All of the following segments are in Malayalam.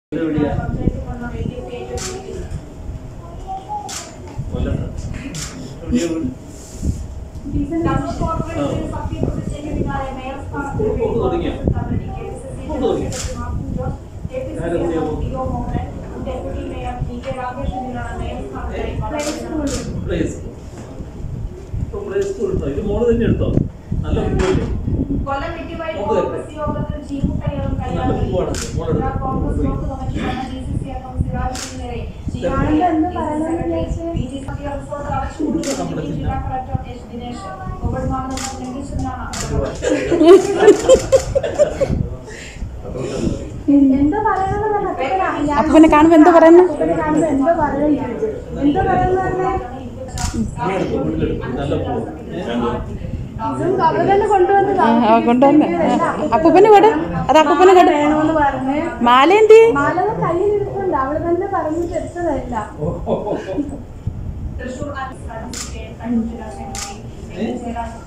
എവിടെയാ കൊല്ലം എവിടെയാ വീട്? പ്ലേ സ്കൂൾ ഇപ്പൊ പ്ലേ സ്കൂൾ എടുത്തോ ഇത് മോള് തന്നെ എടുത്തോ നല്ല കുട്ടിയല്ലേ കൊല്ലം വിട്ടുപോയി കോൺഗ്രസ് യോഗത്തിൽ ചീമുട്ടകളും കൈയാളി ജില്ലാ കോൺഗ്രസ് ബ്ലോക്ക് കമ്മിറ്റി അംഗം ഡി സി സി അംഗം സിറാജ് കുഞ്ഞിനെതിരെ ഞാനെന്താ എന്താ പറയണമെന്ന് വിചാരിച്ചേ? ബി ജെ പി റിപ്പോർട്ട് അടച്ചുപൂട്ടി ജില്ലാ കളക്ടർ എസ് ദിനേശ് കോവിഡ് മാനദണ്ഡം ലംഘിച്ചെന്നാണ് എന്തോ പറയണമെന്ന് പറഞ്ഞാ അപ്പനെ കാണുമ്പോ എന്തോ പറയുന്നു അപ്പനെ കാണുമ്പോ എന്തോ പറയുന്നു എന്തോ പറയുന്നു പറഞ്ഞാ നീ എടുത്തോ വീട്ടിലെടുത്തോ നല്ല പൂവ് ഇതും അവള് തന്നെ കൊണ്ടുവന്നതാ. ആ, കൊണ്ടുവന്ന് അപ്പൂപ്പന് കൊട് അത് അപ്പൂപ്പന് കൊട് വേണമെന്ന് പറഞ്ഞ് മാല എന്തി മാലക കയ്യിൽ ഇരിപ്പുണ്ട് അവള് തന്നെ പറഞ്ഞിട്ട് എടുത്തതല്ല തൃശൂർ കണ്ണൂർ ജില്ലാ സെക്രട്ടറി ജയരാജ്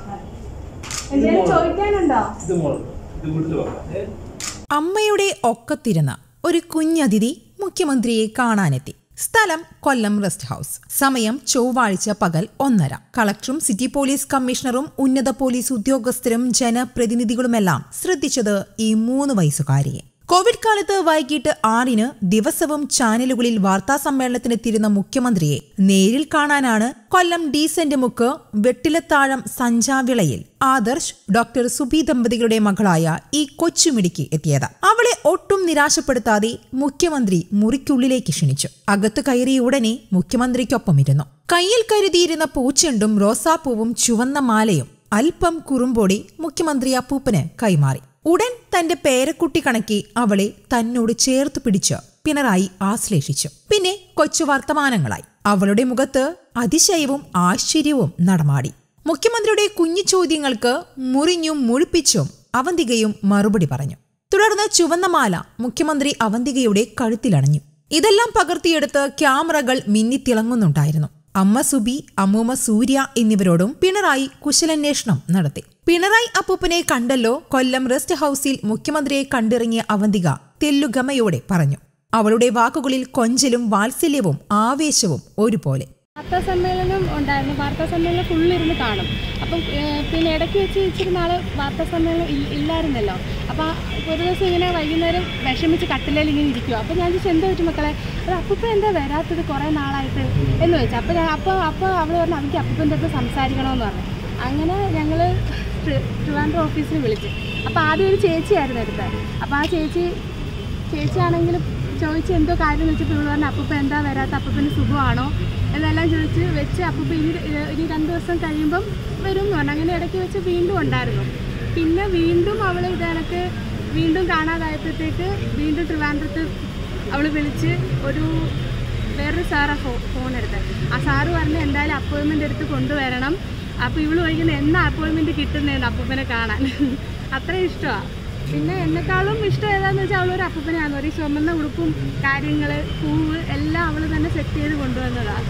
എന്തേലും ചോദിക്കാനുണ്ടോ ഇത് മോള് ഇത് വീട്ടിൽ വെക്കാം ഏ? അമ്മയുടെ ഒക്കത്തിരുന്ന ഒരു കുഞ്ഞതിഥി മുഖ്യമന്ത്രിയെ കാണാനെത്തി സ്ഥലം കൊല്ലം റെസ്റ്റ് ഹൌസ് സമയം ചൊവ്വാഴ്ച പകൽ ഒന്നര കളക്ടറും സിറ്റി പോലീസ് കമ്മീഷണറും ഉന്നത പോലീസ് ഉദ്യോഗസ്ഥരും ജനപ്രതിനിധികളുമെല്ലാം ശ്രദ്ധിച്ചത് ഈ മൂന്ന് വയസ്സുകാരിയെ കോവിഡ് കാലത്ത് വൈകിട്ട് ആറിന് ദിവസവും ചാനലുകളിൽ വാർത്താ സമ്മേളനത്തിനെത്തിയിരുന്ന മുഖ്യമന്ത്രിയെ നേരിൽ കാണാനാണ് കൊല്ലം ഡീസന്റ് മുക്ക് വെട്ടിലത്താഴം സഞ്ചാവിളയിൽ ആദർശ് ഡോക്ടർ സുബി ദമ്പതികളുടെ മകളായ ഈ കൊച്ചുമിടിക്ക് എത്തിയത് അവളെ ഒട്ടും നിരാശപ്പെടുത്താതെ മുഖ്യമന്ത്രി മുറിക്കുള്ളിലേക്ക് ക്ഷണിച്ചു അകത്ത് കയറിയ ഉടനെ മുഖ്യമന്ത്രിക്കൊപ്പം ഇരുന്നു കയ്യിൽ കരുതിയിരുന്ന പൂച്ചെണ്ടും റോസാപ്പൂവും ചുവന്ന മാലയും അല്പം കുറുമ്പോടി മുഖ്യമന്ത്രി അപ്പൂപ്പന് കൈമാറി ഉടൻ തന്റെ പേരക്കുട്ടി കണക്കി അവളെ തന്നോട് ചേർത്ത് പിടിച്ച് പിണറായി ആശ്ലേഷിച്ചു പിന്നെ കൊച്ചു വർത്തമാനങ്ങളായി അവളുടെ മുഖത്ത് അതിശയവും ആശ്ചര്യവും നടമാടി മുഖ്യമന്ത്രിയുടെ കുഞ്ഞു ചോദ്യങ്ങൾക്ക് മുറിഞ്ഞും മുഴിപ്പിച്ചും അവന്തികയും മറുപടി പറഞ്ഞു തുടർന്ന് ചുവന്ന മാല മുഖ്യമന്ത്രി അവന്തികയുടെ കഴുത്തിലണഞ്ഞു ഇതെല്ലാം പകർത്തിയെടുത്ത് ക്യാമറകൾ മിന്നിത്തിളങ്ങുന്നുണ്ടായിരുന്നു അമ്മ സുബി അമ്മൂമ്മ സൂര്യ എന്നിവരോടും പിണറായി കുശലന്വേഷണം നടത്തി പിണറായി അപ്പൂപ്പനെ കണ്ടല്ലോ കൊല്ലം റെസ്റ്റ് ഹൌസിൽ മുഖ്യമന്ത്രിയെ കണ്ടിറങ്ങിയ അവന്തിക തെല്ലുഗമയോടെ പറഞ്ഞു അവളുടെ വാക്കുകളിൽ കൊഞ്ചലും വാത്സല്യവും ആവേശവും ഒരുപോലെ വാർത്താ സമ്മേളനം ഉണ്ടായിരുന്നു വാർത്താ സമ്മേളനം ഫുള്ളിരുന്ന് കാണും അപ്പം ഏഹ്, പിന്നെ ഇടയ്ക്ക് വെച്ച് ഇച്ചിരി നാൾ വാർത്താ സമ്മേളനം ഇൽ- ഇല്ലായിരുന്നല്ലോ അപ്പോൾ ഒരു ദിവസം ഇങ്ങനെ വൈകുന്നേരം വിഷമിച്ച് കട്ടിലേൽ ഇങ്ങനെ ഇരിക്കുക അപ്പോൾ ഞാൻ ചോദിച്ചു എന്താ പറ്റും മക്കളെ അത് അപ്പൂപ്പ എന്താ വരാത്തത് കുറേ നാളായിട്ട് എന്ന് ചോദിച്ചു അപ്പോൾ ഞാൻ അപ്പോൾ അപ്പോൾ അവൾ പറഞ്ഞു അവർക്ക് അപ്പൂപ്പൻ്റെ അടുത്ത് സംസാരിക്കണമെന്ന് പറഞ്ഞു അങ്ങനെ ഞങ്ങൾ ട്രിവാൻഡ്രം ഓഫീസിൽ വിളിച്ചു അപ്പോൾ ആദ്യം ഒരു ചേച്ചിയായിരുന്നു എടുത്തത് അപ്പോൾ ആ ചേച്ചി ചേച്ചിയാണെങ്കിൽ ചോദിച്ച് എന്തോ കാര്യം എന്ന് വെച്ചപ്പോൾ ഇവള് പറഞ്ഞു അപ്പൂപ്പ എന്താ വരാത്ത അപ്പൂപ്പന് സുഖമാണോ എന്നെല്ലാം ചോദിച്ച് വെച്ച് അപ്പൂപ്പ ഇനി ഇനി രണ്ട് ദിവസം കഴിയുമ്പം വരും എന്ന് പറഞ്ഞു അങ്ങനെ ഇടയ്ക്ക് വെച്ച് വീണ്ടും ഉണ്ടായിരുന്നു പിന്നെ വീണ്ടും അവൾ ഇത് കണക്ക് വീണ്ടും കാണാതായപ്പോഴത്തേക്ക് വീണ്ടും ട്രിവാൻഡ്രത്ത് അവൾ വിളിച്ച് ഒരു വേറൊരു സാറാ ഫോ ഫോൺ എടുത്തത് ആ സാറ് പറഞ്ഞ് എന്തായാലും അപ്പോയിൻമെൻ്റ് എടുത്ത് കൊണ്ടുവരണം അപ്പോൾ ഇവള് ചോദിക്കുന്നത് എന്നാ അപ്പോയിൻമെൻറ്റ് കിട്ടുന്നതെന്ന് അപ്പൂപ്പനെ കാണാൻ അത്ര ഇഷ്ടമാണ് പിന്നെ എന്നെക്കാളും ഇഷ്ടം ഏതാന്ന് വെച്ചാൽ അവളൊരു അപ്പൂപ്പനെയാണ് ഒരു ചുമന്ന ഉടുപ്പും കാര്യങ്ങൾ പൂവ് എല്ലാം അവൾ തന്നെ സെറ്റ് ചെയ്ത് കൊണ്ടുവന്നതാണ്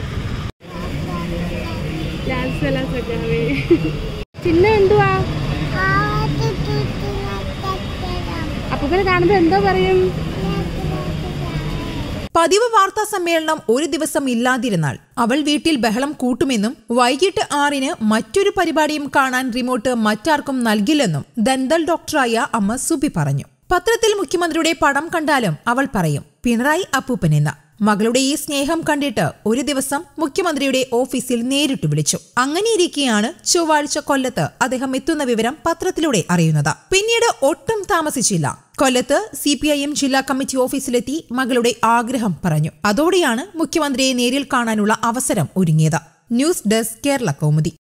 ഡാൻസ് എല്ലാം സെറ്റാവേ പിന്നെ എന്തുവാ അപ്പൂപ്പനെ കാണുമ്പോൾ എന്തോ പറയും പതിവ് വാർത്താ സമ്മേളനം ഒരു ദിവസം ഇല്ലാതിരുന്നാൽ അവൾ വീട്ടിൽ ബഹളം കൂട്ടുമെന്നും വൈകിട്ട് ആറിന് മറ്റൊരു പരിപാടിയും കാണാൻ റിമോട്ട് മറ്റാർക്കും നൽകില്ലെന്നും ദന്തൽ ഡോക്ടറായ അമ്മ സുബി പറഞ്ഞു പത്രത്തിൽ മുഖ്യമന്ത്രിയുടെ പടം കണ്ടാലും അവൾ പറയും പിണറായി അപ്പൂപ്പനെന്ന് മകളുടെ ഈ സ്നേഹം കണ്ടിട്ട് ഒരു ദിവസം മുഖ്യമന്ത്രിയുടെ ഓഫീസിൽ നേരിട്ട് വിളിച്ചു അങ്ങനെയിരിക്കെയാണ് ചൊവ്വാഴ്ച കൊല്ലത്ത് അദ്ദേഹം എത്തുന്ന വിവരം പത്രത്തിലൂടെ അറിയുന്നത് പിന്നീട് ഒട്ടും താമസിച്ചില്ല കൊല്ലത്ത് സി പി ഐ എം ജില്ലാ കമ്മിറ്റി ഓഫീസിലെത്തി മകളുടെ ആഗ്രഹം പറഞ്ഞു അതോടെയാണ് മുഖ്യമന്ത്രിയെ നേരിൽ കാണാനുള്ള അവസരം ഒരുങ്ങിയത് ന്യൂസ് ഡെസ്ക് കേരള കൗമുദി